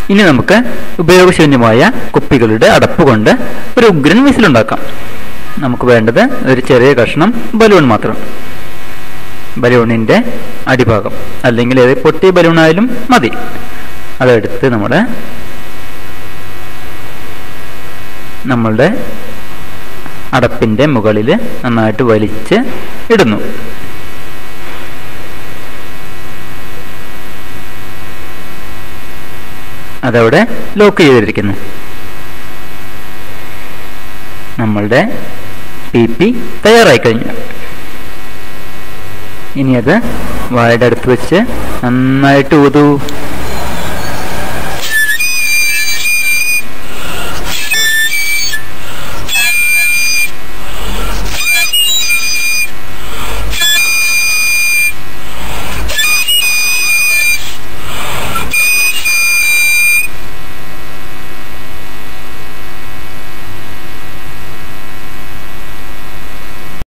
ഇനി നമുക്ക് ഉപയോഗശൂന്യമായ കുപ്പികളുടെ അടപ്പ് കൊണ്ട് ഒരു ഉഗ്രൻ വിസിലുണ്ടാക്കാം നമുക്ക് വേണ്ടത് ഒരു ചെറിയ കഷ്ണം ബലൂൺ മാത്രം ബലൂണിൻ്റെ അടിഭാഗം അല്ലെങ്കിൽ ഏത് പൊട്ടിയ ബലൂണായാലും മതി അതെടുത്ത് നമ്മൾ നമ്മളുടെ അടപ്പിൻ്റെ മുകളിൽ നന്നായിട്ട് വലിച്ച് ഇടുന്നു അതവിടെ ലോക്ക് ചെയ്തിരിക്കുന്നു നമ്മളുടെ ടി പി തയ്യാറായി കഴിഞ്ഞു ഇനി അത് വായുടെ അടുത്ത് വെച്ച് നന്നായിട്ട് ഊതു